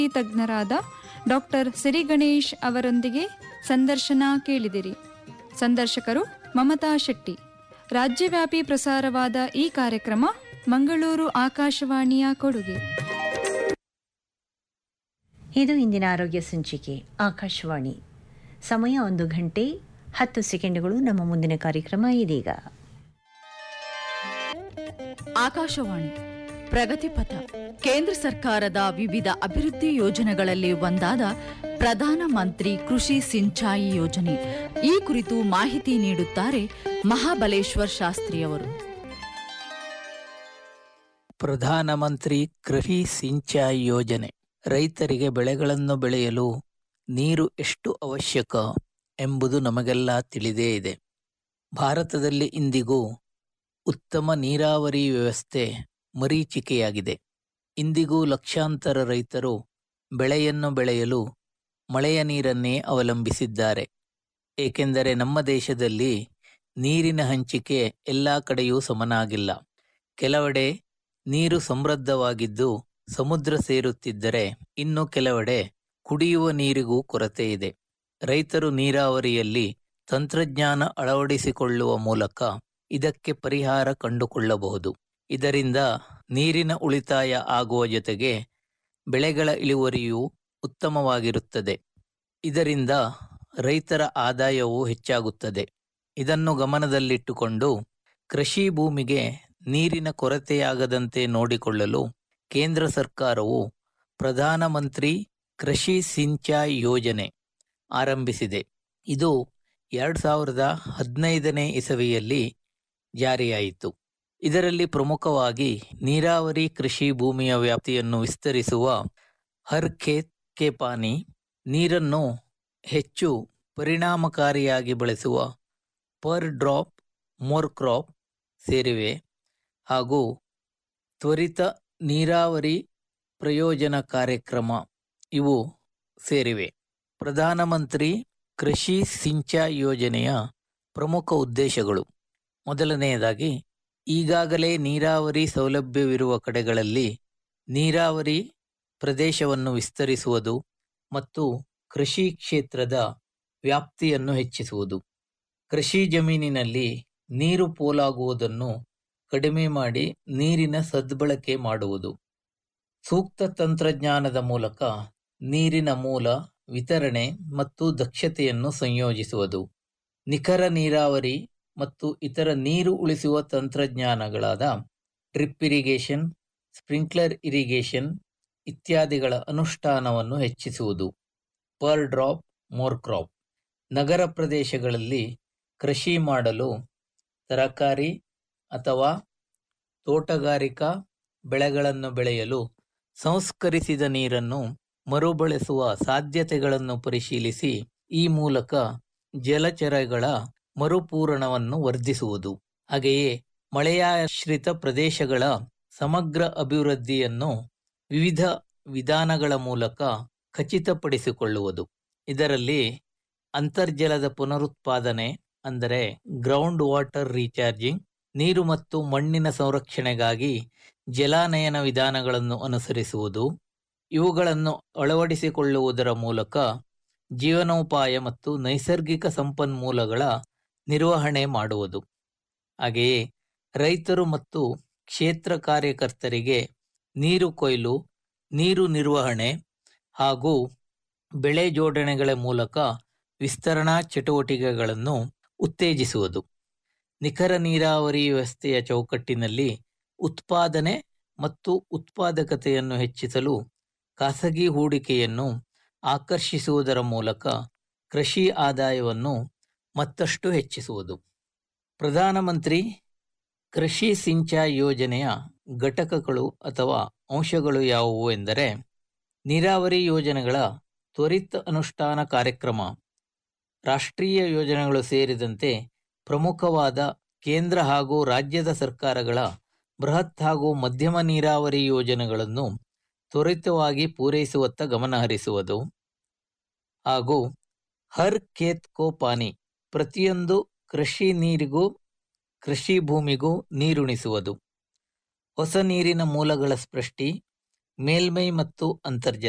ತಜ್ಞರಾದ ಡಾಕ್ಟರ್ ಸಿರಿ ಗಣೇಶ್ ಅವರೊಂದಿಗೆ ಸಂದರ್ಶನ ಕೇಳಿದಿರಿ ಸಂದರ್ಶಕರು ಮಮತಾ ಶೆಟ್ಟಿ ರಾಜ್ಯವ್ಯಾಪಿ ಪ್ರಸಾರವಾದ ಈ ಕಾರ್ಯಕ್ರಮ ಮಂಗಳೂರು ಆಕಾಶವಾಣಿಯ ಕೊಡುಗೆ ಇದು ಇಂದಿನ ಆರೋಗ್ಯ ಸಂಚಿಕೆ ಆಕಾಶವಾಣಿ ಸಮಯ ಒಂದು ಗಂಟೆ ಹತ್ತು ಸೆಕೆಂಡುಗಳು ನಮ್ಮ ಮುಂದಿನ ಕಾರ್ಯಕ್ರಮ ಇದೀಗ ಆಕಾಶವಾಣಿ ಪ್ರಗತಿಪಥ ಕೇಂದ್ರ ಸರ್ಕಾರದ ವಿವಿಧ ಅಭಿವೃದ್ಧಿ ಯೋಜನೆಗಳಲ್ಲಿ ಒಂದಾದ ಪ್ರಧಾನ ಮಂತ್ರಿ ಕೃಷಿ ಸಿಂಚಾಯಿ ಯೋಜನೆ ಈ ಕುರಿತು ಮಾಹಿತಿ ನೀಡುತ್ತಾರೆ ಮಹಾಬಲೇಶ್ವರ್ ಶಾಸ್ತ್ರಿಯವರು ಪ್ರಧಾನಮಂತ್ರಿ ಕೃಷಿ ಸಿಂಚಾಯಿ ಯೋಜನೆ ರೈತರಿಗೆ ಬೆಳೆಗಳನ್ನು ಬೆಳೆಯಲು ನೀರು ಎಷ್ಟು ಅವಶ್ಯಕ ಎಂಬುದು ನಮಗೆಲ್ಲ ತಿಳಿದೇ ಇದೆ ಭಾರತದಲ್ಲಿ ಇಂದಿಗೂ ಉತ್ತಮ ನೀರಾವರಿ ವ್ಯವಸ್ಥೆ ಮರೀಚಿಕೆಯಾಗಿದೆ ಇಂದಿಗೂ ಲಕ್ಷಾಂತರ ರೈತರು ಬೆಳೆಯನ್ನು ಬೆಳೆಯಲು ಮಳೆಯ ನೀರನ್ನೇ ಅವಲಂಬಿಸಿದ್ದಾರೆ ಏಕೆಂದರೆ ನಮ್ಮ ದೇಶದಲ್ಲಿ ನೀರಿನ ಹಂಚಿಕೆ ಎಲ್ಲ ಕಡೆಯೂ ಸಮನಾಗಿಲ್ಲ ಕೆಲವೆಡೆ ನೀರು ಸಮೃದ್ಧವಾಗಿದ್ದು ಸಮುದ್ರ ಸೇರುತ್ತಿದ್ದರೆ ಇನ್ನು ಕೆಲವೆಡೆ ಕುಡಿಯುವ ನೀರಿಗೂ ಕೊರತೆ ಇದೆ ರೈತರು ನೀರಾವರಿಯಲ್ಲಿ ತಂತ್ರಜ್ಞಾನ ಅಳವಡಿಸಿಕೊಳ್ಳುವ ಮೂಲಕ ಇದಕ್ಕೆ ಪರಿಹಾರ ಕಂಡುಕೊಳ್ಳಬಹುದು ಇದರಿಂದ ನೀರಿನ ಉಳಿತಾಯ ಆಗುವ ಜೊತೆಗೆ ಬೆಳೆಗಳ ಇಳುವರಿಯೂ ಉತ್ತಮವಾಗಿರುತ್ತದೆ ಇದರಿಂದ ರೈತರ ಆದಾಯವೂ ಹೆಚ್ಚಾಗುತ್ತದೆ ಇದನ್ನು ಗಮನದಲ್ಲಿಟ್ಟುಕೊಂಡು ಕೃಷಿ ಭೂಮಿಗೆ ನೀರಿನ ಕೊರತೆಯಾಗದಂತೆ ನೋಡಿಕೊಳ್ಳಲು ಕೇಂದ್ರ ಸರ್ಕಾರವು ಪ್ರಧಾನಮಂತ್ರಿ ಕೃಷಿ ಸಿಂಚಾಯಿ ಯೋಜನೆ ಆರಂಭಿಸಿದೆ ಇದು ಎರಡು ಸಾವಿರದ ಹದಿನೈದನೇ ಇಸವಿಯಲ್ಲಿ ಜಾರಿಯಾಯಿತು ಇದರಲ್ಲಿ ಪ್ರಮುಖವಾಗಿ ನೀರಾವರಿ ಕೃಷಿ ಭೂಮಿಯ ವ್ಯಾಪ್ತಿಯನ್ನು ವಿಸ್ತರಿಸುವ ಹರ್ ಖೇತ್ ಕೆ ಪಾನಿ ನೀರನ್ನು ಹೆಚ್ಚು ಪರಿಣಾಮಕಾರಿಯಾಗಿ ಬಳಸುವ ಪರ್ ಡ್ರಾಪ್ ಮೋರ್ ಕ್ರಾಪ್ ಸೇರಿವೆ ಹಾಗೂ ತ್ವರಿತ ನೀರಾವರಿ ಪ್ರಯೋಜನ ಕಾರ್ಯಕ್ರಮ ಇವು ಸೇರಿವೆ ಪ್ರಧಾನಮಂತ್ರಿ ಕೃಷಿ ಸಿಂಚಾಯಿ ಯೋಜನೆಯ ಪ್ರಮುಖ ಉದ್ದೇಶಗಳು ಮೊದಲನೆಯದಾಗಿ ಈಗಾಗಲೇ ನೀರಾವರಿ ಸೌಲಭ್ಯವಿರುವ ಕಡೆಗಳಲ್ಲಿ ನೀರಾವರಿ ಪ್ರದೇಶವನ್ನು ವಿಸ್ತರಿಸುವುದು ಮತ್ತು ಕೃಷಿ ಕ್ಷೇತ್ರದ ವ್ಯಾಪ್ತಿಯನ್ನು ಹೆಚ್ಚಿಸುವುದು ಕೃಷಿ ಜಮೀನಿನಲ್ಲಿ ನೀರು ಪೋಲಾಗುವುದನ್ನು ಕಡಿಮೆ ಮಾಡಿ ನೀರಿನ ಸದ್ಬಳಕೆ ಮಾಡುವುದು ಸೂಕ್ತ ತಂತ್ರಜ್ಞಾನದ ಮೂಲಕ ನೀರಿನ ಮೂಲ ವಿತರಣೆ ಮತ್ತು ದಕ್ಷತೆಯನ್ನು ಸಂಯೋಜಿಸುವುದು ನಿಖರ ನೀರಾವರಿ ಮತ್ತು ಇತರ ನೀರು ಉಳಿಸುವ ತಂತ್ರಜ್ಞಾನಗಳಾದ ಡ್ರಿಪ್ ಇರಿಗೇಷನ್ ಸ್ಪ್ರಿಂಕ್ಲರ್ ಇರಿಗೇಷನ್ ಇತ್ಯಾದಿಗಳ ಅನುಷ್ಠಾನವನ್ನು ಹೆಚ್ಚಿಸುವುದು ಪರ್ ಡ್ರಾಪ್ ಮೋರ್ ಕ್ರಾಪ್ ನಗರ ಪ್ರದೇಶಗಳಲ್ಲಿ ಕೃಷಿ ಮಾಡಲು ತರಕಾರಿ ಅಥವಾ ತೋಟಗಾರಿಕಾ ಬೆಳೆಗಳನ್ನು ಬೆಳೆಯಲು ಸಂಸ್ಕರಿಸಿದ ನೀರನ್ನು ಮರುಬಳಸುವ ಸಾಧ್ಯತೆಗಳನ್ನು ಪರಿಶೀಲಿಸಿ ಈ ಮೂಲಕ ಜಲಚರಗಳ ಮರುಪೂರಣವನ್ನು ವರ್ಧಿಸುವುದು ಹಾಗೆಯೇ ಮಳೆಯಾಶ್ರಿತ ಪ್ರದೇಶಗಳ ಸಮಗ್ರ ಅಭಿವೃದ್ಧಿಯನ್ನು ವಿವಿಧ ವಿಧಾನಗಳ ಮೂಲಕ ಖಚಿತಪಡಿಸಿಕೊಳ್ಳುವುದು ಇದರಲ್ಲಿ ಅಂತರ್ಜಲದ ಪುನರುತ್ಪಾದನೆ ಅಂದರೆ ಗ್ರೌಂಡ್ ವಾಟರ್ ರೀಚಾರ್ಜಿಂಗ್ ನೀರು ಮತ್ತು ಮಣ್ಣಿನ ಸಂರಕ್ಷಣೆಗಾಗಿ ಜಲಾನಯನ ವಿಧಾನಗಳನ್ನು ಅನುಸರಿಸುವುದು ಇವುಗಳನ್ನು ಅಳವಡಿಸಿಕೊಳ್ಳುವುದರ ಮೂಲಕ ಜೀವನೋಪಾಯ ಮತ್ತು ನೈಸರ್ಗಿಕ ಸಂಪನ್ಮೂಲಗಳ ನಿರ್ವಹಣೆ ಮಾಡುವುದು ಹಾಗೆಯೇ ರೈತರು ಮತ್ತು ಕ್ಷೇತ್ರ ಕಾರ್ಯಕರ್ತರಿಗೆ ನೀರು ಕೊಯ್ಲು ನೀರು ನಿರ್ವಹಣೆ ಹಾಗೂ ಬೆಳೆ ಜೋಡಣೆಗಳ ಮೂಲಕ ವಿಸ್ತರಣಾ ಚಟುವಟಿಕೆಗಳನ್ನು ಉತ್ತೇಜಿಸುವುದು ನಿಖರ ನೀರಾವರಿ ವ್ಯವಸ್ಥೆಯ ಚೌಕಟ್ಟಿನಲ್ಲಿ ಉತ್ಪಾದನೆ ಮತ್ತು ಉತ್ಪಾದಕತೆಯನ್ನು ಹೆಚ್ಚಿಸಲು ಖಾಸಗಿ ಹೂಡಿಕೆಯನ್ನು ಆಕರ್ಷಿಸುವುದರ ಮೂಲಕ ಕೃಷಿ ಆದಾಯವನ್ನು ಮತ್ತಷ್ಟು ಹೆಚ್ಚಿಸುವುದು ಪ್ರಧಾನಮಂತ್ರಿ ಕೃಷಿ ಸಿಂಚಾಯಿ ಯೋಜನೆಯ ಘಟಕಗಳು ಅಥವಾ ಅಂಶಗಳು ಯಾವುವು ಎಂದರೆ ನೀರಾವರಿ ಯೋಜನೆಗಳ ತ್ವರಿತ ಅನುಷ್ಠಾನ ಕಾರ್ಯಕ್ರಮ ರಾಷ್ಟ್ರೀಯ ಯೋಜನೆಗಳು ಸೇರಿದಂತೆ ಪ್ರಮುಖವಾದ ಕೇಂದ್ರ ಹಾಗೂ ರಾಜ್ಯದ ಸರ್ಕಾರಗಳ ಬೃಹತ್ ಹಾಗೂ ಮಧ್ಯಮ ನೀರಾವರಿ ಯೋಜನೆಗಳನ್ನು ತ್ವರಿತವಾಗಿ ಪೂರೈಸುವತ್ತ ಗಮನಹರಿಸುವುದು ಹಾಗೂ ಹರ್ ಖೇತ್ ಕೋ ಪಾನಿ ಪ್ರತಿಯೊಂದು ಕೃಷಿ ನೀರಿಗೂ ಕೃಷಿ ಭೂಮಿಗೂ ನೀರುಣಿಸುವುದು ಹೊಸ ನೀರಿನ ಮೂಲಗಳ ಸೃಷ್ಟಿ ಮೇಲ್ಮೈ ಮತ್ತು ಅಂತರ್ಜಲ